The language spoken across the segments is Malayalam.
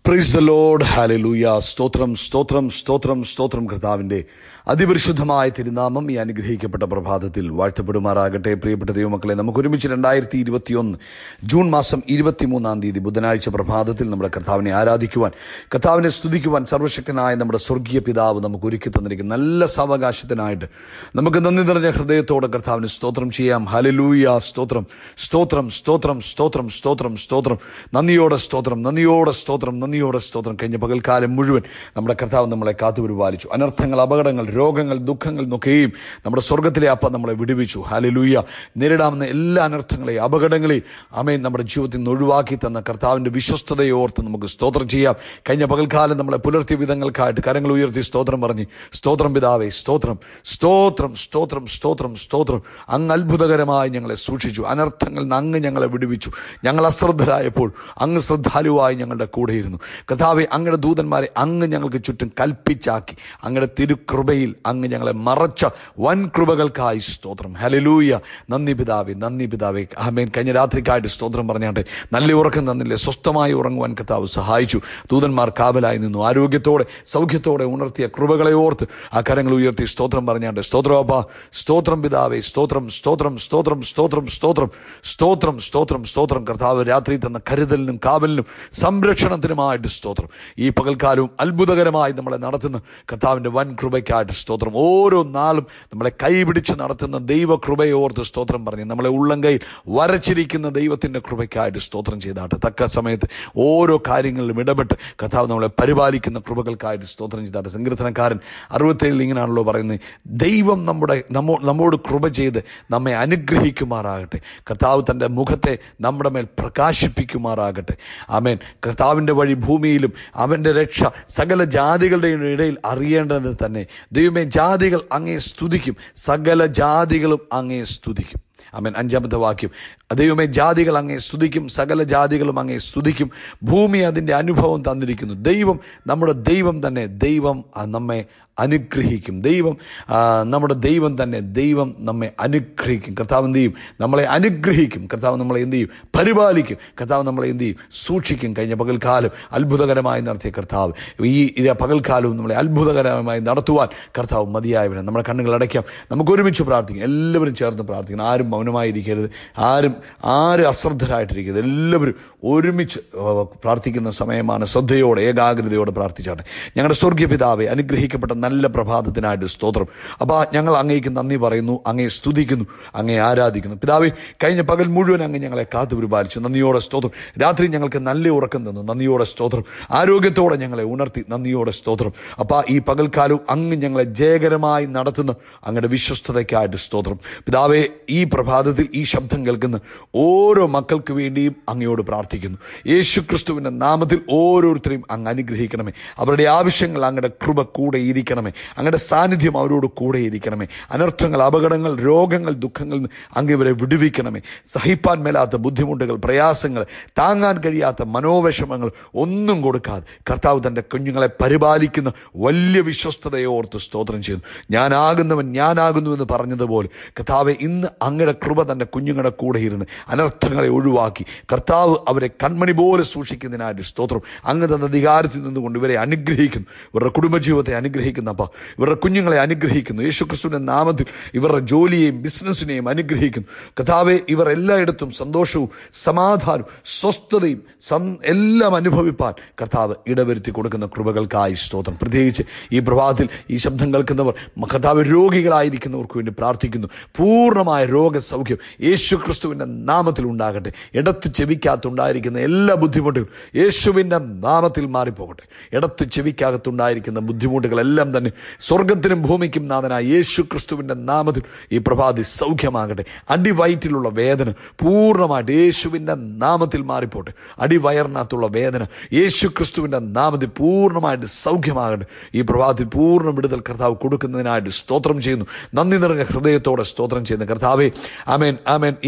പ്രൈസ് ദ ലോഡ് ഹാലലൂയ സ്തോത്രം സ്തോത്രം സ്തോത്രം സ്തോത്രം കർത്താവിന്റെ അതിപരിശുദ്ധമായ തിരുനാമം ഈ അനുഗ്രഹിക്കപ്പെട്ട പ്രഭാതത്തിൽ വാഴ്ത്തപ്പെടുമാറാകട്ടെ പ്രിയപ്പെട്ട ദൈവമക്കളെ നമുക്ക് ഒരുമിച്ച് രണ്ടായിരത്തി ഇരുപത്തിയൊന്ന് ജൂൺ മാസം ഇരുപത്തിമൂന്നാം തീയതി ബുധനാഴ്ച പ്രഭാതത്തിൽ നമ്മുടെ കർത്താവിനെ ആരാധിക്കുവാൻ കർത്താവിനെ സ്തുതിക്കുവാൻ സർവശക്തനായ നമ്മുടെ സ്വർഗീയ പിതാവ് നമുക്ക് ഒരുക്കി തന്നിരിക്കുന്ന നല്ല സാവകാശത്തിനായിട്ട് നമുക്ക് നന്ദി നിറഞ്ഞ ഹൃദയത്തോടെ കർത്താവിന് സ്തോത്രം ചെയ്യാം ഹലലൂയ സ്തോത്രം സ്തോത്രം സ്തോത്രം സ്തോത്രം സ്തോത്രം സ്തോത്രം നന്ദിയോടെ സ്തോത്രം നന്ദിയോടെ സ്തോത്രം നന്ദിയോടെ സ്തോത്രം കഴിഞ്ഞ പകൽക്കാലം മുഴുവൻ നമ്മുടെ കർത്താവ് നമ്മളെ കാത്തുപരിപാലിച്ചു അനർത്ഥങ്ങൾ അപകടങ്ങൾ രോഗങ്ങൾ ദുഃഖങ്ങൾ നോക്കുകയും നമ്മുടെ സ്വർഗത്തിലെ അപ്പ നമ്മളെ വിടുവിച്ചു ഹാലലൂയ നേരിടാവുന്ന എല്ലാ അനർത്ഥങ്ങളെയും അപകടങ്ങളെയും അമേൻ നമ്മുടെ ജീവിതത്തിൽ നിന്ന് ഒഴിവാക്കി തന്ന കർത്താവിന്റെ വിശ്വസ്തതയെ ഓർത്ത് നമുക്ക് സ്തോത്രം ചെയ്യാം കഴിഞ്ഞ പകൽക്കാലം നമ്മളെ പുലർത്തിയ വിധങ്ങൾക്കായിട്ട് കരങ്ങൾ ഉയർത്തി സ്തോത്രം പറഞ്ഞ് സ്തോത്രം പിതാവേ സ്തോത്രം സ്തോത്രം സ്തോത്രം സ്തോത്രം സ്തോത്രം അങ്ങ് അത്ഭുതകരമായി ഞങ്ങളെ സൂക്ഷിച്ചു അനർത്ഥങ്ങളിൽ നിന്ന് അങ്ങ് ഞങ്ങളെ വിടുവിച്ചു ഞങ്ങൾ അശ്രദ്ധരായപ്പോൾ അങ്ങ് ശ്രദ്ധാലുവായി ഞങ്ങളുടെ കൂടെയിരുന്നു കർത്താവെ അങ്ങയുടെ ദൂതന്മാരെ അങ്ങ് ഞങ്ങൾക്ക് ചുറ്റും കൽപ്പിച്ചാക്കി അങ്ങയുടെ തിരുകൃപയിൽ അങ്ങ് ഞങ്ങളെ മറച്ച വൻ കൃപകൾക്കായി സ്തോത്രം ഹലലൂയ നന്ദി പിതാവേ നന്ദി പിതാവേ ആമേൻ കഴിഞ്ഞ രാത്രിക്കായിട്ട് സ്തോത്രം പറഞ്ഞാട്ടെ നല്ല ഉറക്കം തന്നില്ലേ സ്വസ്ഥമായി ഉറങ്ങുവാൻ കർത്താവ് സഹായിച്ചു ദൂതന്മാർ കാവലായി നിന്നു ആരോഗ്യത്തോടെ സൗഖ്യത്തോടെ ഉണർത്തിയ കൃപകളെ ഓർത്ത് ആ കരങ്ങൾ ഉയർത്തി സ്തോത്രം പറഞ്ഞാണ്ട് സ്തോത്രവാപ്പ സ്തോത്രം പിതാവേ സ്തോത്രം സ്തോത്രം സ്തോത്രം സ്തോത്രം സ്തോത്രം സ്തോത്രം സ്തോത്രം സ്തോത്രം കർത്താവ് രാത്രി തന്ന കരുതലിനും കാവലിനും സംരക്ഷണത്തിനുമായിട്ട് സ്തോത്രം ഈ പകൽക്കാലവും അത്ഭുതകരമായി നമ്മളെ നടത്തുന്ന കർത്താവിന്റെ വൻ കൃപയ്ക്കായിട്ട് സ്തോത്രം ഓരോ നാളും നമ്മളെ കൈപിടിച്ച് നടത്തുന്ന ദൈവ കൃപയെ ഓർത്ത് സ്തോത്രം പറഞ്ഞ് നമ്മളെ ഉള്ളംകൈയിൽ വരച്ചിരിക്കുന്ന ദൈവത്തിന്റെ കൃപയ്ക്കായിട്ട് സ്തോത്രം ചെയ്താട്ടെ തക്ക സമയത്ത് ഓരോ കാര്യങ്ങളിലും ഇടപെട്ട് കർത്താവ് നമ്മളെ പരിപാലിക്കുന്ന കൃപകൾക്കായിട്ട് സ്തോത്രം ചെയ്താട്ടെ സങ്കീർത്തനക്കാരൻ അറുപത്തേഴിൽ ഇങ്ങനെയാണല്ലോ പറയുന്നത് ദൈവം നമ്മുടെ നമ്മോ നമ്മോട് കൃപ ചെയ്ത് നമ്മെ അനുഗ്രഹിക്കുമാറാകട്ടെ കർത്താവ് തൻ്റെ മുഖത്തെ നമ്മുടെ മേൽ പ്രകാശിപ്പിക്കുമാറാകട്ടെ ആമേൻ കർത്താവിൻ്റെ വഴി ഭൂമിയിലും അവൻ്റെ രക്ഷ സകല ജാതികളുടെയും ഇടയിൽ അറിയേണ്ടത് തന്നെ ദൈവമേ ജാതികൾ അങ്ങേ സ്തുതിക്കും സകല ജാതികളും അങ്ങേ സ്തുതിക്കും അമേൻ അഞ്ചാമത്തെ വാക്യം ദൈവമേ ജാതികൾ അങ്ങേ സ്തുതിക്കും സകല ജാതികളും അങ്ങേ സ്തുതിക്കും ഭൂമി അതിൻ്റെ അനുഭവം തന്നിരിക്കുന്നു ദൈവം നമ്മുടെ ദൈവം തന്നെ ദൈവം നമ്മെ അനുഗ്രഹിക്കും ദൈവം നമ്മുടെ ദൈവം തന്നെ ദൈവം നമ്മെ അനുഗ്രഹിക്കും കർത്താവ് എന്ത് ചെയ്യും നമ്മളെ അനുഗ്രഹിക്കും കർത്താവ് നമ്മളെ എന്ത് ചെയ്യും പരിപാലിക്കും കർത്താവ് നമ്മളെ എന്ത് ചെയ്യും സൂക്ഷിക്കും കഴിഞ്ഞ പകൽക്കാലം അത്ഭുതകരമായി നടത്തിയ കർത്താവ് ഈ പകൽക്കാലവും നമ്മളെ അത്ഭുതകരമായി നടത്തുവാൻ കർത്താവ് മതിയായവനെ നമ്മുടെ കണ്ണുകൾ അടയ്ക്കാം നമുക്ക് ഒരുമിച്ച് പ്രാർത്ഥിക്കാം എല്ലാവരും ചേർന്ന് പ്രാർത്ഥിക്കണം ആരും മൗനമായിരിക്കരുത് ആരും ആരും അശ്രദ്ധരായിട്ടിരിക്കരുത് എല്ലാവരും ഒരുമിച്ച് പ്രാർത്ഥിക്കുന്ന സമയമാണ് ശ്രദ്ധയോടെ ഏകാഗ്രതയോടെ പ്രാർത്ഥിച്ചാണ് ഞങ്ങളുടെ സ്വർഗീയ പിതാവെ അനുഗ്രഹിക്കപ്പെട്ട നല്ല പ്രഭാതത്തിനായിട്ട് സ്തോത്രം അപ്പോൾ ഞങ്ങൾ അങ്ങേക്ക് നന്ദി പറയുന്നു അങ്ങേ സ്തുതിക്കുന്നു അങ്ങേ ആരാധിക്കുന്നു പിതാവെ കഴിഞ്ഞ പകൽ മുഴുവൻ അങ്ങ് ഞങ്ങളെ കാത്തു പരിപാലിച്ചു നന്ദിയോടെ സ്തോത്രം രാത്രി ഞങ്ങൾക്ക് നല്ല ഉറക്കം തന്നു നന്ദിയോടെ സ്തോത്രം ആരോഗ്യത്തോടെ ഞങ്ങളെ ഉണർത്തി നന്ദിയോടെ സ്തോത്രം അപ്പോൾ ഈ പകൽക്കാലവും അങ്ങ് ഞങ്ങളെ ജയകരമായി നടത്തുന്ന അങ്ങയുടെ വിശ്വസ്തതയ്ക്കായിട്ട് സ്തോത്രം പിതാവെ ഈ പ്രഭാതത്തിൽ ഈ ശബ്ദം കേൾക്കുന്ന ഓരോ മക്കൾക്ക് വേണ്ടിയും അങ്ങയോട് പ്രാർത്ഥിക്കുന്നു യേശു ക്രിസ്തുവിൻ്റെ നാമത്തിൽ ഓരോരുത്തരെയും അങ്ങ് അനുഗ്രഹിക്കണമേ അവരുടെ ആവശ്യങ്ങൾ അങ്ങയുടെ കൃപ കൂടെ ഇരിക്കണമേ അങ്ങയുടെ സാന്നിധ്യം അവരോട് കൂടെ ഇരിക്കണമേ അനർത്ഥങ്ങൾ അപകടങ്ങൾ രോഗങ്ങൾ ദുഃഖങ്ങളിൽ നിന്ന് അങ്ങ് ഇവരെ വിടുവിക്കണമേ സഹിപ്പാൻ മേലാത്ത ബുദ്ധിമുട്ടുകൾ പ്രയാസങ്ങൾ താങ്ങാൻ കഴിയാത്ത മനോവിഷമങ്ങൾ ഒന്നും കൊടുക്കാതെ കർത്താവ് തൻ്റെ കുഞ്ഞുങ്ങളെ പരിപാലിക്കുന്ന വലിയ വിശ്വസ്തതയെ ഓർത്ത് സ്തോത്രം ചെയ്യുന്നു ഞാനാകുന്നവൻ ഞാനാകുന്നുവെന്ന് പറഞ്ഞതുപോലെ കർത്താവെ ഇന്ന് അങ്ങയുടെ കൃപ തൻ്റെ കുഞ്ഞുങ്ങളുടെ കൂടെ ഇരുന്ന് അനർത്ഥങ്ങളെ ഒഴിവാക്കി കർത്താവ് അവരെ കൺമണി പോലെ സൂക്ഷിക്കുന്നതിനായിട്ട് സ്തോത്രം അങ്ങ് തന്ന അധികാരത്തിൽ നിന്നുകൊണ്ട് ഇവരെ അനുഗ്രഹിക്കുന്നു ഇവരുടെ കുടുംബജീവിതത്തെ അനുഗ്രഹിക്കുന്ന അപ്പ ഇവരുടെ കുഞ്ഞുങ്ങളെ അനുഗ്രഹിക്കുന്നു യേശുക്രിസ്തുവിൻ്റെ നാമത്തിൽ ഇവരുടെ ജോലിയെയും ബിസിനസ്സിനെയും അനുഗ്രഹിക്കുന്നു കഥാവെ ഇവർ എല്ലായിടത്തും സന്തോഷവും സമാധാനവും സ്വസ്ഥതയും എല്ലാം അനുഭവിപ്പാൻ കർത്താവ് ഇടവരുത്തി കൊടുക്കുന്ന കൃപകൾക്കായി സ്തോത്രം പ്രത്യേകിച്ച് ഈ പ്രഭാതത്തിൽ ഈ ശബ്ദം കേൾക്കുന്നവർ കർത്താവ് രോഗികളായിരിക്കുന്നവർക്ക് വേണ്ടി പ്രാർത്ഥിക്കുന്നു പൂർണ്ണമായ രോഗസൗഖ്യം യേശു ക്രിസ്തുവിൻ്റെ നാമത്തിൽ ഉണ്ടാകട്ടെ ഇടത്ത് ചെവിക്കകത്തുണ്ടായിരിക്കുന്ന എല്ലാ ബുദ്ധിമുട്ടുകളും യേശുവിൻ്റെ നാമത്തിൽ മാറിപ്പോകട്ടെ ഇടത്ത് ചെവിക്കകത്തുണ്ടായിരിക്കുന്ന ബുദ്ധിമുട്ടുകളെല്ലാം തന്നെ സ്വർഗത്തിനും ഭൂമിക്കും നാഥനായ യേശു ക്രിസ്തുവിൻ്റെ നാമത്തിൽ ഈ പ്രഭാതി സൗഖ്യമാകട്ടെ അടിവയറ്റിലുള്ള വേദന പൂർണ്ണമായിട്ട് യേശുവിൻ്റെ നാമത്തിൽ മാറിപ്പോട്ടെ അടിവയറിനകത്തുള്ള വേദന യേശു ക്രിസ്തുവിൻ്റെ നാമത്തിൽ പൂർണ്ണമായിട്ട് സൗഖ്യമാകട്ടെ ഈ പ്രഭാതത്തിൽ പൂർണ്ണ വിടുതൽ കർത്താവ് കൊടുക്കുന്നതിനായിട്ട് സ്തോത്രം ചെയ്യുന്നു നന്ദി നിറഞ്ഞ ഹൃദയത്തോടെ സ്തോത്രം ചെയ്യുന്ന കർത്താവെ ആമേൻ ആമേൻ ഈ പ്രഭാതത്തിൽ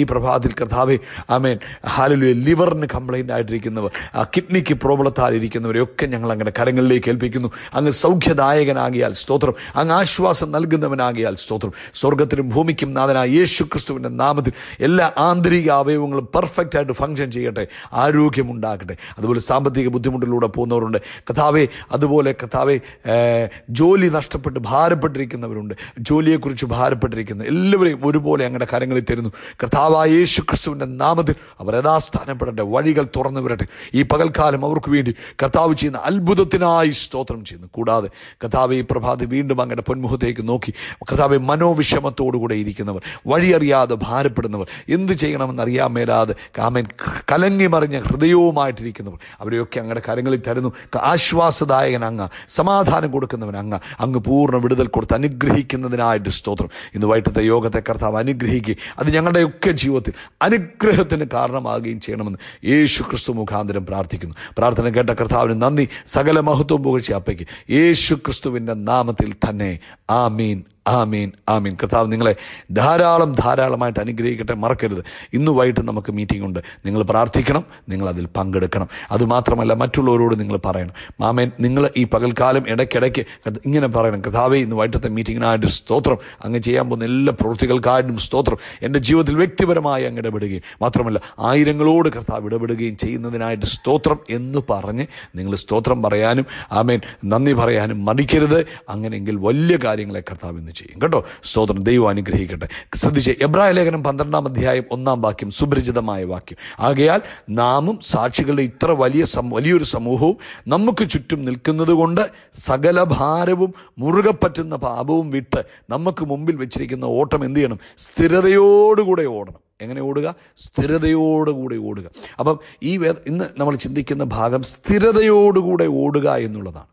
നാമത്തിൽ കർത്താവെ ആമേൻ ഹാലലു ലിവറിന് കംപ്ലൈൻ്റ് ആയിട്ടിരിക്കുന്നവർ ആ കിഡ്നിക്ക് പ്രോബ്ലത്താൽ ഇരിക്കുന്നവരെയൊക്കെ ഞങ്ങൾ അങ്ങനെ കരങ്ങളിലേക്ക് ഏൽപ്പിക്കുന്നു അങ്ങ് സൗഖ്യദായകനാകിയാൽ സ്തോത്രം അങ്ങ് ആശ്വാസം നൽകുന്നവനാകിയാൽ സ്തോത്രം സ്വർഗത്തിനും ഭൂമിക്കും നാഥനായ യേശു ക്രിസ്തുവിൻ്റെ നാമത്തിൽ എല്ലാ ആന്തരിക അവയവങ്ങളും പെർഫെക്റ്റ് ആയിട്ട് ഫങ്ഷൻ ചെയ്യട്ടെ ആരോഗ്യമുണ്ടാകട്ടെ അതുപോലെ സാമ്പത്തിക ബുദ്ധിമുട്ടിലൂടെ പോകുന്നവരുണ്ട് കഥാവെ അതുപോലെ കഥാവെ ഏഹ്, ജോലി നഷ്ടപ്പെട്ട് ഭാരപ്പെട്ടിരിക്കുന്നവരുണ്ട് ജോലിയെക്കുറിച്ച് ഭാരപ്പെട്ടിരിക്കുന്ന എല്ലാവരെയും ഒരുപോലെ അങ്ങയുടെ കരങ്ങളിൽ തരുന്നു കർത്താവായ യേശു ക്രിസ്തുവിൻ്റെ നാമത്തിൽ അവർ യഥാസ്ഥാനപ്പെടട്ടെ വഴികൾ തുറന്നു വരട്ടെ ഈ പകൽക്കാലം അവർക്ക് വേണ്ടി കർത്താവ് ചെയ്യുന്ന അത്ഭുതത്തിനായി സ്തോത്രം ചെയ്യുന്നു കൂടാതെ കർത്താവ് ഈ പ്രഭാതി വീണ്ടും അങ്ങയുടെ പൊന്മുഖത്തേക്ക് നോക്കി കർത്താവെ മനോവിഷമത്തോടുകൂടെ ഇരിക്കുന്നവർ വഴിയറിയാതെ ഭാരപ്പെടുന്നവർ എന്ത് ചെയ്യണമെന്ന് അറിയാൻ മേലാതെ കാമൻ കലങ്ങി മറിഞ്ഞ ഹൃദയവുമായിട്ടിരിക്കുന്നവർ അവരെയൊക്കെ അങ്ങയുടെ കരങ്ങളിൽ തരുന്നു ആശ്വാസദായകൻ അങ്ങ് സമാധാനം കൊടുക്കുന്നവൻ അങ്ങ് അങ്ങ് പൂർണ്ണ വിടുതൽ കൊടുത്ത് അനുഗ്രഹിക്കുന്നതിനായിട്ട് സ്തോത്രം ഇന്ന് വൈകിട്ടത്തെ യോഗത്തെ കർത്താവ് അനുഗ്രഹിക്കുകയും അത് ഞങ്ങളുടെയൊക്കെ ജീവിതത്തിൽ അനുഗ്രഹത്തിന് കാരണമാകുകയും ചെയ്യണമെന്ന് യേശു ക്രിസ്തു മുഖാന്തരം പ്രാർത്ഥിക്കുന്നു പ്രാർത്ഥന കേട്ട കർത്താവിന് നന്ദി സകല മഹത്വം പുകഴ്ച അപ്പയ്ക്ക് യേശു ക്രിസ്തുവിൻ്റെ നാമത്തിൽ തന്നെ ആമീൻ ആമീൻ ആമീൻ കർത്താവ് നിങ്ങളെ ധാരാളം ധാരാളമായിട്ട് അനുഗ്രഹിക്കട്ടെ മറക്കരുത് ഇന്ന് വൈകിട്ട് നമുക്ക് മീറ്റിംഗ് ഉണ്ട് നിങ്ങൾ പ്രാർത്ഥിക്കണം നിങ്ങൾ അതിൽ പങ്കെടുക്കണം അതുമാത്രമല്ല മറ്റുള്ളവരോട് നിങ്ങൾ പറയണം മാമേൻ നിങ്ങൾ ഈ പകൽക്കാലം ഇടയ്ക്കിടയ്ക്ക് കർത്ത- ഇങ്ങനെ പറയണം കഥാവേ ഇന്ന് വൈകിട്ടത്തെ മീറ്റിങ്ങിനായിട്ട് സ്തോത്രം അങ്ങ് ചെയ്യാൻ പോകുന്ന എല്ലാ പ്രവൃത്തികൾക്കായിട്ടും സ്തോത്രം എൻ്റെ ജീവിതത്തിൽ വ്യക്തിപരമായി അങ്ങ് ഇടപെടുകയും മാത്രമല്ല ആയിരങ്ങളോട് കർത്താവ് ഇടപെടുകയും ചെയ്യുന്നതിനായിട്ട് സ്തോത്രം എന്ന് പറഞ്ഞ് നിങ്ങൾ സ്തോത്രം പറയാനും ആമേൻ നന്ദി പറയാനും മടിക്കരുത് അങ്ങനെയെങ്കിൽ വലിയ കാര്യങ്ങളെ കർത്താവ് ഇന്ന് ചെയ്യും കേട്ടോ സ്തോത്രം ദൈവം അനുഗ്രഹിക്കട്ടെ ശ്രദ്ധിച്ച് എബ്രായ ലേഖനം പന്ത്രണ്ടാം അധ്യായം ഒന്നാം വാക്യം സുപരിചിതമായ വാക്യം ആകയാൽ നാമും സാക്ഷികളുടെ ഇത്ര വലിയ സം- വലിയൊരു സമൂഹവും നമുക്ക് ചുറ്റും നിൽക്കുന്നത് കൊണ്ട് സകല ഭാരവും മുറുകെ പറ്റുന്ന പാപവും വിട്ട് നമുക്ക് മുമ്പിൽ വെച്ചിരിക്കുന്ന ഓട്ടം എന്ത് ചെയ്യണം സ്ഥിരതയോടുകൂടെ ഓടണം എങ്ങനെ ഓടുക സ്ഥിരതയോടുകൂടെ ഓടുക അപ്പം ഈ വേ ഇന്ന് നമ്മൾ ചിന്തിക്കുന്ന ഭാഗം സ്ഥിരതയോടുകൂടെ ഓടുക എന്നുള്ളതാണ്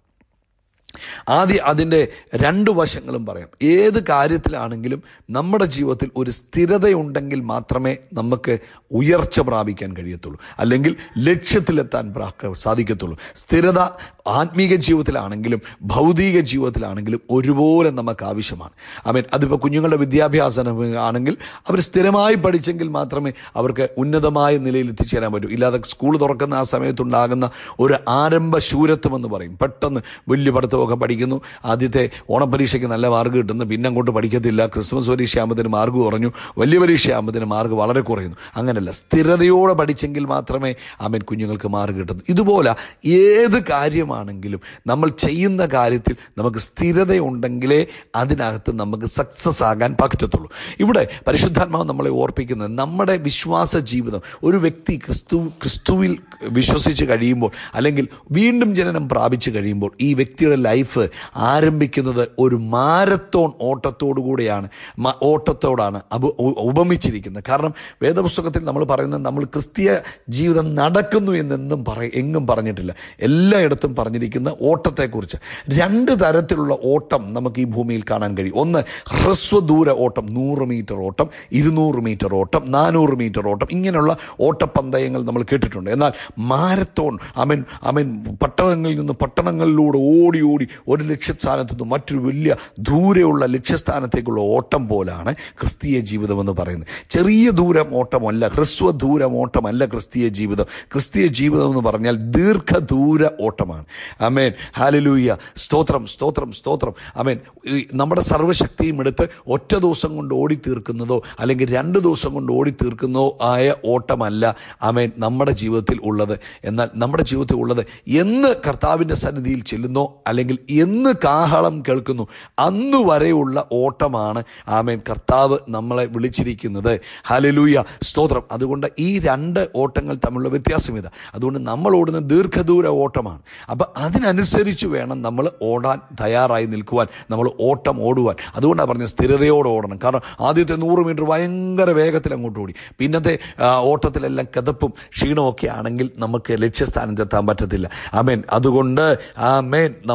ആദ്യം അതിൻ്റെ രണ്ട് വശങ്ങളും പറയാം ഏത് കാര്യത്തിലാണെങ്കിലും നമ്മുടെ ജീവിതത്തിൽ ഒരു സ്ഥിരതയുണ്ടെങ്കിൽ മാത്രമേ നമുക്ക് ഉയർച്ച പ്രാപിക്കാൻ കഴിയത്തുള്ളൂ അല്ലെങ്കിൽ ലക്ഷ്യത്തിലെത്താൻ പ്രാ- സാധിക്കത്തുള്ളൂ സ്ഥിരത ആത്മീക ജീവിതത്തിലാണെങ്കിലും ഭൗതിക ജീവിതത്തിലാണെങ്കിലും ഒരുപോലെ നമുക്ക് ആവശ്യമാണ് അവൻ അതിപ്പോൾ കുഞ്ഞുങ്ങളുടെ വിദ്യാഭ്യാസം ആണെങ്കിൽ അവർ സ്ഥിരമായി പഠിച്ചെങ്കിൽ മാത്രമേ അവർക്ക് ഉന്നതമായ നിലയിൽ എത്തിച്ചേരാൻ പറ്റൂ ഇല്ലാതെ സ്കൂൾ തുറക്കുന്ന ആ സമയത്തുണ്ടാകുന്ന ഒരു ആരംഭ ശൂരത്വം എന്ന് പറയും പെട്ടെന്ന് വലിയ പഠിത്തമൊക്കെ പഠിക്കുന്നു ആദ്യത്തെ ഓണപ്പരീക്ഷയ്ക്ക് നല്ല മാർക്ക് കിട്ടുന്നു പിന്നെ അങ്ങോട്ട് പഠിക്കത്തില്ല ക്രിസ്മസ് പരീക്ഷ ആകുമ്പോഴത്തേന് മാർക്ക് കുറഞ്ഞു വലിയ പരീക്ഷ ആകുമ്പോഴത്തേന് മാർക്ക് വളരെ കുറയുന്നു അങ്ങനെയല്ല സ്ഥിരതയോടെ പഠിച്ചെങ്കിൽ മാത്രമേ അവൻ കുഞ്ഞുങ്ങൾക്ക് മാർക്ക് കിട്ടുന്നു ഇതുപോലെ ഏത് കാര്യമാണെങ്കിലും നമ്മൾ ചെയ്യുന്ന കാര്യത്തിൽ നമുക്ക് സ്ഥിരതയുണ്ടെങ്കിലേ അതിനകത്ത് നമുക്ക് സക്സസ് ആകാൻ പറ്റത്തുള്ളൂ ഇവിടെ പരിശുദ്ധാത്മാവ് നമ്മളെ ഓർപ്പിക്കുന്നത് നമ്മുടെ വിശ്വാസ ജീവിതം ഒരു വ്യക്തി ക്രിസ്തു ക്രിസ്തുവിൽ വിശ്വസിച്ച് കഴിയുമ്പോൾ അല്ലെങ്കിൽ വീണ്ടും ജനനം പ്രാപിച്ചു കഴിയുമ്പോൾ ഈ വ്യക്തിയുടെ ലൈഫ് ആരംഭിക്കുന്നത് ഒരു മാരത്തോൺ ഓട്ടത്തോടു കൂടെയാണ് മ- ഓട്ടത്തോടാണ് അപ ഉ- ഉപമിച്ചിരിക്കുന്നത് കാരണം വേദപുസ്തകത്തിൽ നമ്മൾ പറയുന്നത് നമ്മൾ ക്രിസ്തീയ ജീവിതം നടക്കുന്നു എന്നെന്നും പറ എങ്ങും പറഞ്ഞിട്ടില്ല എല്ലായിടത്തും പറഞ്ഞിരിക്കുന്ന ഓട്ടത്തെക്കുറിച്ച് രണ്ട് തരത്തിലുള്ള ഓട്ടം നമുക്ക് ഈ ഭൂമിയിൽ കാണാൻ കഴിയും ഒന്ന് ഹ്രസ്വദൂര ഓട്ടം നൂറ് മീറ്റർ ഓട്ടം ഇരുന്നൂറ് മീറ്റർ ഓട്ടം നാനൂറ് മീറ്റർ ഓട്ടം ഇങ്ങനെയുള്ള ഓട്ടപ്പന്തയങ്ങൾ നമ്മൾ കേട്ടിട്ടുണ്ട് എന്നാൽ മാരത്തോൺ അമൻ അമൻ പട്ടണങ്ങളിൽ നിന്ന് പട്ടണങ്ങളിലൂടെ ഓടി ഓടി ഒരു ലക്ഷ്യസ്ഥാനത്ത് നിന്ന് മറ്റൊരു വലിയ ദൂരെയുള്ള ലക്ഷ്യസ്ഥാനത്തേക്കുള്ള ഓട്ടം പോലാണ് ക്രിസ്തീയ ജീവിതം എന്ന് പറയുന്നത് ചെറിയ ദൂരം ഓട്ടമല്ല ഹ്രസ്വ ദൂരം ഓട്ടമല്ല ക്രിസ്തീയ ജീവിതം ക്രിസ്തീയ ജീവിതം എന്ന് പറഞ്ഞാൽ ദീർഘദൂര ഓട്ടമാണ് അമേൻ ഹാലലൂയ സ്തോത്രം സ്തോത്രം സ്തോത്രം അമേൻ ഈ നമ്മുടെ സർവ്വശക്തിയും എടുത്ത് ഒറ്റ ദിവസം കൊണ്ട് ഓടി തീർക്കുന്നതോ അല്ലെങ്കിൽ രണ്ട് ദിവസം കൊണ്ട് ഓടി തീർക്കുന്നതോ ആയ ഓട്ടമല്ല അമേൻ നമ്മുടെ ജീവിതത്തിൽ ഉള്ളത് എന്നാൽ നമ്മുടെ ജീവിതത്തിൽ ഉള്ളത് എന്ന് കർത്താവിൻ്റെ സന്നിധിയിൽ ചെല്ലുന്നോ അല്ലെങ്കിൽ എന്ന് കാഹളം കേൾക്കുന്നു അന്നു വരെയുള്ള ഓട്ടമാണ് ആമേൻ കർത്താവ് നമ്മളെ വിളിച്ചിരിക്കുന്നത് ഹലലൂയ സ്തോത്രം അതുകൊണ്ട് ഈ രണ്ട് ഓട്ടങ്ങൾ തമ്മിലുള്ള വ്യത്യാസം ഇതാ അതുകൊണ്ട് നമ്മൾ ഓടുന്ന ദീർഘദൂര ഓട്ടമാണ് അപ്പം അതിനനുസരിച്ച് വേണം നമ്മൾ ഓടാൻ തയ്യാറായി നിൽക്കുവാൻ നമ്മൾ ഓട്ടം ഓടുവാൻ അതുകൊണ്ടാണ് പറഞ്ഞത് സ്ഥിരതയോടെ ഓടണം കാരണം ആദ്യത്തെ നൂറ് മീറ്റർ ഭയങ്കര വേഗത്തിൽ അങ്ങോട്ട് ഓടി പിന്നത്തെ ആ, ഓട്ടത്തിലെല്ലാം കിതപ്പും ക്ഷീണമൊക്കെ ആണെങ്കിൽ നമുക്ക് ലക്ഷ്യസ്ഥാനത്തെത്താൻ പറ്റത്തില്ല ആമേൻ അതുകൊണ്ട് ആമേൻ നമുക്ക്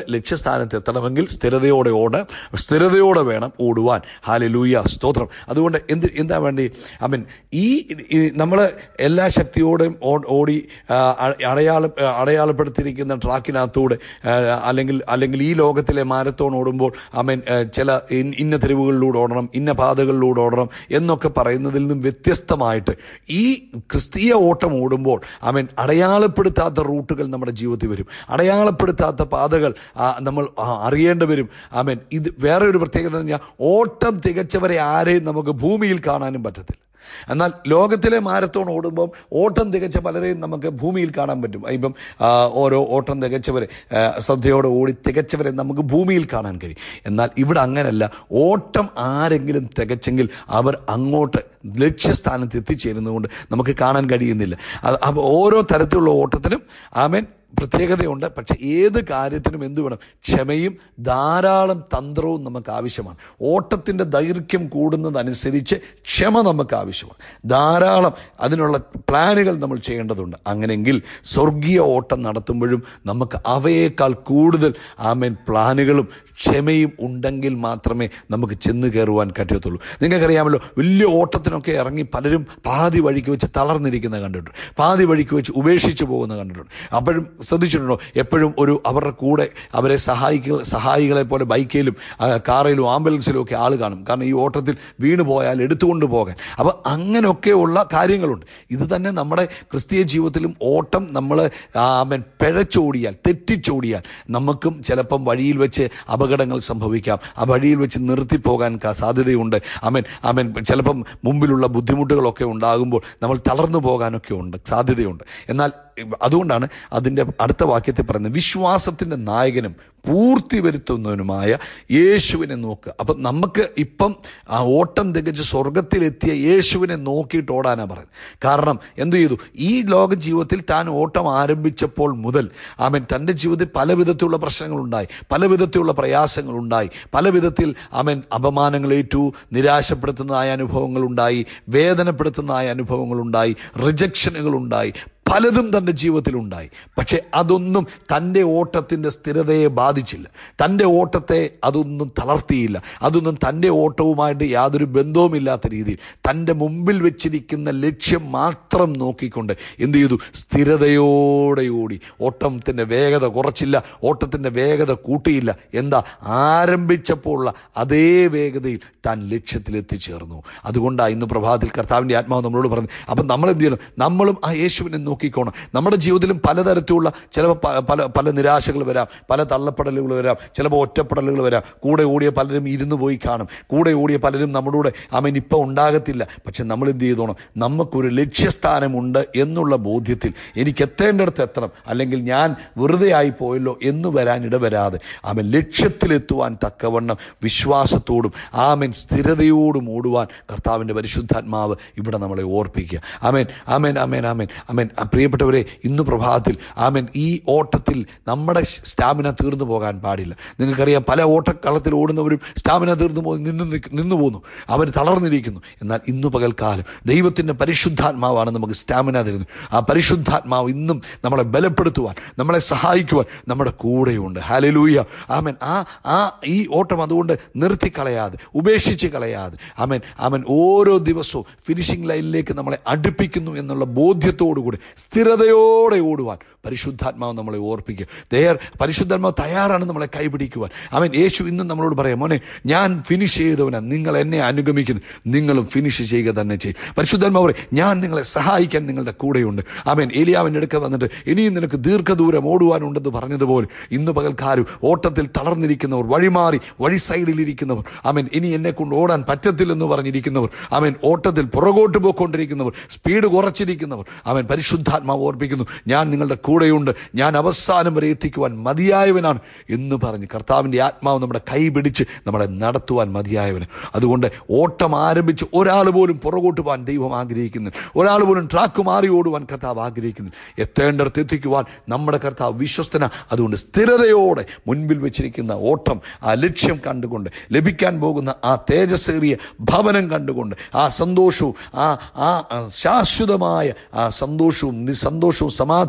ലക്ഷ്യസ്ഥാനത്ത് എത്തണമെങ്കിൽ സ്ഥിരതയോടെ ഓട് സ്ഥിരതയോടെ വേണം ഓടുവാൻ ഹാലലൂയ സ്തോത്രം അതുകൊണ്ട് എന്ത് എന്താ വേണ്ടി ഐ മീൻ ഈ നമ്മൾ എല്ലാ ശക്തിയോടെയും ഓ- ഓടി ആ, അ- അടയാളം അടയാളപ്പെടുത്തിയിരിക്കുന്ന ട്രാക്കിനകത്തൂടെ ആ, അല്ലെങ്കിൽ അല്ലെങ്കിൽ ഈ ലോകത്തിലെ മാരത്തോൺ ഓടുമ്പോൾ ഐ മീൻ ചില ഇൻ- ഇന്ന തെരുവുകളിലൂടെ ഓടണം ഇന്ന പാതകളിലൂടെ ഓടണം എന്നൊക്കെ പറയുന്നതിൽ നിന്നും വ്യത്യസ്തമായിട്ട് ഈ ക്രിസ്തീയ ഓട്ടം ഓടുമ്പോൾ ഐ മീൻ അടയാളപ്പെടുത്താത്ത റൂട്ടുകൾ നമ്മുടെ ജീവിതത്തിൽ വരും അടയാളപ്പെടുത്താത്ത പാതകൾ ആ, നമ്മൾ ആ, അറിയേണ്ടി വരും ഐ മീൻ ഇത് വേറെ ഒരു പ്രത്യേകത എന്ന് പറഞ്ഞാൽ ഓട്ടം തികച്ചവരെ ആരെയും നമുക്ക് ഭൂമിയിൽ കാണാനും പറ്റത്തില്ല എന്നാൽ ലോകത്തിലെ മാരത്തോൺ ഓടുമ്പോൾ ഓട്ടം തികച്ച പലരെയും നമുക്ക് ഭൂമിയിൽ കാണാൻ പറ്റും ഇപ്പം ആ, ഓരോ ഓട്ടം തികച്ചവരെ ആ, ശ്രദ്ധയോടെ ഓടി തികച്ചവരെ നമുക്ക് ഭൂമിയിൽ കാണാൻ കഴിയും എന്നാൽ ഇവിടെ അങ്ങനല്ല ഓട്ടം ആരെങ്കിലും തികച്ചെങ്കിൽ അവർ അങ്ങോട്ട് ലക്ഷ്യസ്ഥാനത്ത് എത്തിച്ചേരുന്നതുകൊണ്ട് നമുക്ക് കാണാൻ കഴിയുന്നില്ല അത് അപ്പോൾ ഓരോ തരത്തിലുള്ള ഓട്ടത്തിനും ആമേൻ പ്രത്യേകതയുണ്ട് പക്ഷെ ഏത് കാര്യത്തിനും എന്തു വേണം ക്ഷമയും ധാരാളം തന്ത്രവും നമുക്ക് ആവശ്യമാണ് ഓട്ടത്തിൻ്റെ ദൈർഘ്യം കൂടുന്നതനുസരിച്ച് ക്ഷമ നമുക്ക് ആവശ്യമാണ് ധാരാളം അതിനുള്ള പ്ലാനുകൾ നമ്മൾ ചെയ്യേണ്ടതുണ്ട് അങ്ങനെങ്കിൽ സ്വർഗീയ ഓട്ടം നടത്തുമ്പോഴും നമുക്ക് അവയേക്കാൾ കൂടുതൽ ആമേൻ പ്ലാനുകളും ക്ഷമയും ഉണ്ടെങ്കിൽ മാത്രമേ നമുക്ക് ചെന്ന് കയറുവാൻ പറ്റത്തുള്ളൂ നിങ്ങൾക്കറിയാമല്ലോ വലിയ ഓട്ടത്തിനൊക്കെ ഇറങ്ങി പലരും പാതി വഴിക്ക് വെച്ച് തളർന്നിരിക്കുന്നത് കണ്ടിട്ടുണ്ട് പാതി വഴിക്ക് വെച്ച് ഉപേക്ഷിച്ച് പോകുന്നത് കണ്ടിട്ടുണ്ട് അപ്പോഴും ശ്രദ്ധിച്ചിട്ടുണ്ടോ എപ്പോഴും ഒരു അവരുടെ കൂടെ അവരെ സഹായിക്കുക സഹായികളെ പോലെ ബൈക്കിലും ആ, കാറിലും ആംബുലൻസിലും ഒക്കെ ആൾ കാണും കാരണം ഈ ഓട്ടത്തിൽ വീണ് പോയാൽ എടുത്തുകൊണ്ട് പോകാൻ അപ്പോൾ അങ്ങനെയൊക്കെയുള്ള കാര്യങ്ങളുണ്ട് ഇത് തന്നെ നമ്മുടെ ക്രിസ്തീയ ജീവിതത്തിലും ഓട്ടം നമ്മൾ ആമൻ പിഴച്ചോടിയാൽ തെറ്റിച്ചോടിയാൽ നമുക്കും ചിലപ്പം വഴിയിൽ വെച്ച് അപകടങ്ങൾ സംഭവിക്കാം ആ വഴിയിൽ വെച്ച് നിർത്തിപ്പോകാൻ ക- സാധ്യതയുണ്ട് അമൻ അമൻ ചിലപ്പം മുമ്പിലുള്ള ബുദ്ധിമുട്ടുകളൊക്കെ ഉണ്ടാകുമ്പോൾ നമ്മൾ തളർന്നു പോകാനൊക്കെ ഉണ്ട് സാധ്യതയുണ്ട് എന്നാൽ അതുകൊണ്ടാണ് അതിൻ്റെ അടുത്ത വാക്യത്തിൽ പറയുന്നത് വിശ്വാസത്തിൻ്റെ നായകനും പൂർത്തി വരുത്തുന്നവനുമായ യേശുവിനെ നോക്കുക അപ്പം നമുക്ക് ഇപ്പം ആ ഓട്ടം തികച്ച് സ്വർഗത്തിലെത്തിയ യേശുവിനെ നോക്കിയിട്ട് ഓടാനാണ് പറയുന്നത് കാരണം എന്തു ചെയ്തു ഈ ലോക ജീവിതത്തിൽ താൻ ഓട്ടം ആരംഭിച്ചപ്പോൾ മുതൽ അവൻ തൻ്റെ ജീവിതത്തിൽ പല വിധത്തിലുള്ള പ്രശ്നങ്ങളുണ്ടായി പല വിധത്തിലുള്ള പ്രയാസങ്ങളുണ്ടായി പല വിധത്തിൽ അവൻ അപമാനങ്ങളേറ്റു നിരാശപ്പെടുത്തുന്നതായ അനുഭവങ്ങളുണ്ടായി വേദനപ്പെടുത്തുന്നതായ അനുഭവങ്ങളുണ്ടായി റിജക്ഷനുകളുണ്ടായി പലതും തൻ്റെ ജീവിതത്തിലുണ്ടായി പക്ഷെ അതൊന്നും തൻ്റെ ഓട്ടത്തിൻ്റെ സ്ഥിരതയെ ബാധിച്ചില്ല തൻ്റെ ഓട്ടത്തെ അതൊന്നും തളർത്തിയില്ല അതൊന്നും തൻ്റെ ഓട്ടവുമായിട്ട് യാതൊരു ബന്ധവുമില്ലാത്ത രീതിയിൽ തൻ്റെ മുമ്പിൽ വെച്ചിരിക്കുന്ന ലക്ഷ്യം മാത്രം നോക്കിക്കൊണ്ട് എന്ത് ചെയ്തു സ്ഥിരതയോടെ ഓടി ഓട്ടത്തിൻ്റെ വേഗത കുറച്ചില്ല ഓട്ടത്തിൻ്റെ വേഗത കൂട്ടിയില്ല എന്താ ആരംഭിച്ചപ്പോൾ ഉള്ള അതേ വേഗതയിൽ താൻ ലക്ഷ്യത്തിൽ എത്തിച്ചേർന്നു അതുകൊണ്ടാണ് ഇന്ന് പ്രഭാതത്തിൽ കർത്താവിൻ്റെ ആത്മാവ് നമ്മളോട് പറഞ്ഞു അപ്പം നമ്മൾ എന്ത് ചെയ്യണം നമ്മളും ആ യേശുവിനെ നോക്കിക്കോണം നമ്മുടെ ജീവിതത്തിലും പലതരത്തിലുള്ള ചിലപ്പോൾ പ- പല പല നിരാശകൾ വരാം പല തള്ളപ്പെടലുകൾ വരാം ചിലപ്പോൾ ഒറ്റപ്പെടലുകൾ വരാം കൂടെ ഓടിയ പലരും ഇരുന്ന് പോയി കാണും കൂടെ ഓടിയ പലരും നമ്മുടെ കൂടെ അവൻ ഇപ്പം ഉണ്ടാകത്തില്ല പക്ഷെ നമ്മൾ എന്ത് ചെയ്തോണം നമുക്കൊരു ലക്ഷ്യസ്ഥാനമുണ്ട് എന്നുള്ള ബോധ്യത്തിൽ എനിക്ക് എത്തേണ്ടടുത്ത് എത്തണം അല്ലെങ്കിൽ ഞാൻ വെറുതെ ആയി പോയല്ലോ എന്ന് വരാൻ ഇടവരാതെ അവൻ ലക്ഷ്യത്തിലെത്തുവാൻ തക്കവണ്ണം വിശ്വാസത്തോടും ആമൻ സ്ഥിരതയോടും ഓടുവാൻ കർത്താവിൻ്റെ പരിശുദ്ധാത്മാവ് ഇവിടെ നമ്മളെ ഓർപ്പിക്കുക ആമേൻ ആമേൻ ആമേൻ ആമേൻ ആമേൻ ആ പ്രിയപ്പെട്ടവരെ ഇന്ന് പ്രഭാതത്തിൽ ആമേൻ ഈ ഓട്ടത്തിൽ നമ്മുടെ സ്റ്റാമിന തീർന്നു പോകാൻ പാടില്ല നിങ്ങൾക്കറിയാം പല ഓട്ടക്കളത്തിൽ ഓടുന്നവരും സ്റ്റാമിന തീർന്നു പോയി നിന്ന് നിക്ക് നിന്ന് പോകുന്നു അവർ തളർന്നിരിക്കുന്നു എന്നാൽ ഇന്ന് പകൽക്കാലം ദൈവത്തിൻ്റെ പരിശുദ്ധാത്മാവാണ് നമുക്ക് സ്റ്റാമിന തരുന്നത് ആ പരിശുദ്ധാത്മാവ് ഇന്നും നമ്മളെ ബലപ്പെടുത്തുവാൻ നമ്മളെ സഹായിക്കുവാൻ നമ്മുടെ കൂടെയുണ്ട് ഹാലലൂയ ആമൻ ആ ആ ഈ ഓട്ടം അതുകൊണ്ട് നിർത്തിക്കളയാതെ ഉപേക്ഷിച്ച് കളയാതെ ആമൻ ആമൻ ഓരോ ദിവസവും ഫിനിഷിംഗ് ലൈനിലേക്ക് നമ്മളെ അടുപ്പിക്കുന്നു എന്നുള്ള ബോധ്യത്തോടു കൂടി സ്ഥിരതയോടെ ഓടുവാൻ പരിശുദ്ധാത്മാവ് നമ്മളെ ഓർപ്പിക്കുക ദയർ പരിശുദ്ധാത്മാവ് തയ്യാറാണ് നമ്മളെ കൈപിടിക്കുവാൻ അവൻ യേശു ഇന്നും നമ്മളോട് പറയാം മോനെ ഞാൻ ഫിനിഷ് ചെയ്തവനാ നിങ്ങൾ എന്നെ അനുഗമിക്കുന്നു നിങ്ങളും ഫിനിഷ് ചെയ്യുക തന്നെ ചെയ്യും പരിശുദ്ധാത്മാവ് പറയും ഞാൻ നിങ്ങളെ സഹായിക്കാൻ നിങ്ങളുടെ കൂടെയുണ്ട് അവൻ ഏലിയാവിൻ്റെ അടുക്ക വന്നിട്ട് ഇനിയും നിനക്ക് ദീർഘദൂരം ഓടുവാനുണ്ടെന്ന് പറഞ്ഞതുപോലെ ഇന്ന് പകൽക്കാരും ഓട്ടത്തിൽ തളർന്നിരിക്കുന്നവർ വഴിമാറി വഴി സൈഡിലിരിക്കുന്നവർ അവൻ ഇനി എന്നെ കൊണ്ട് ഓടാൻ പറ്റത്തില്ലെന്ന് പറഞ്ഞിരിക്കുന്നവർ അവൻ ഓട്ടത്തിൽ പുറകോട്ട് പോയിക്കൊണ്ടിരിക്കുന്നവർ സ്പീഡ് കുറച്ചിരിക്കുന്നവർ അവൻ പരിശുദ്ധാത്മാവ് ഓർപ്പിക്കുന്നു ഞാൻ നിങ്ങളുടെ കൂടെയുണ്ട് ഞാൻ അവസാനം വരെ എത്തിക്കുവാൻ മതിയായവനാണ് എന്ന് പറഞ്ഞ് കർത്താവിൻ്റെ ആത്മാവ് നമ്മുടെ കൈ പിടിച്ച് നമ്മളെ നടത്തുവാൻ മതിയായവന് അതുകൊണ്ട് ഓട്ടം ആരംഭിച്ച് ഒരാൾ പോലും പുറകോട്ട് പോകാൻ ദൈവം ആഗ്രഹിക്കുന്നു ഒരാൾ പോലും ട്രാക്ക് മാറി ഓടുവാൻ കർത്താവ് ആഗ്രഹിക്കുന്നു എത്തേണ്ടടുത്ത് എത്തിക്കുവാൻ നമ്മുടെ കർത്താവ് വിശ്വസ്തന അതുകൊണ്ട് സ്ഥിരതയോടെ മുൻപിൽ വെച്ചിരിക്കുന്ന ഓട്ടം ആ ലക്ഷ്യം കണ്ടുകൊണ്ട് ലഭിക്കാൻ പോകുന്ന ആ തേജസ്സേറിയ ഭവനം കണ്ടുകൊണ്ട് ആ സന്തോഷവും ആ ആ ആ ശാശ്വതമായ ആ സന്തോഷവും നിസന്തോഷവും സമാധാനവും ഒക്കെ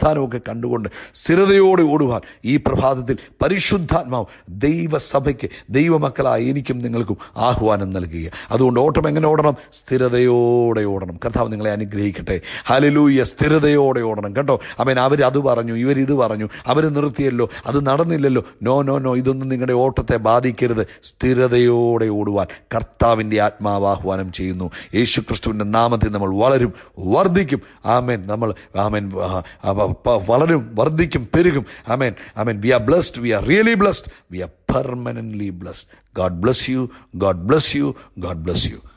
കണ്ടുകൊണ്ട് സ്ഥിരതയോടെ ഓടുവാൻ ഈ പ്രഭാതത്തിൽ പരിശുദ്ധാത്മാവ് ദൈവസഭയ്ക്ക് ദൈവമക്കളായ എനിക്കും നിങ്ങൾക്കും ആഹ്വാനം നൽകുക അതുകൊണ്ട് ഓട്ടം എങ്ങനെ ഓടണം സ്ഥിരതയോടെ ഓടണം കർത്താവ് നിങ്ങളെ അനുഗ്രഹിക്കട്ടെ ഹലലൂയ സ്ഥിരതയോടെ ഓടണം കേട്ടോ അവൻ അവർ അത് പറഞ്ഞു ഇവരിത് പറഞ്ഞു അവർ നിർത്തിയല്ലോ അത് നടന്നില്ലല്ലോ നോ നോ നോ ഇതൊന്നും നിങ്ങളുടെ ഓട്ടത്തെ ബാധിക്കരുത് സ്ഥിരതയോടെ ഓടുവാൻ കർത്താവിൻ്റെ ആത്മാവ് ആഹ്വാനം ചെയ്യുന്നു യേശു ക്രിസ്തുവിൻ്റെ നാമത്തിൽ നമ്മൾ വളരും വർദ്ധിക്കും ആമേൻ നമ്മൾ ആമേൻ ആ, ആ, പ- വളരും വർദ്ധിക്കും പെരുകും amen amen we are blessed we are really blessed we are permanently blessed God bless you God bless you God bless U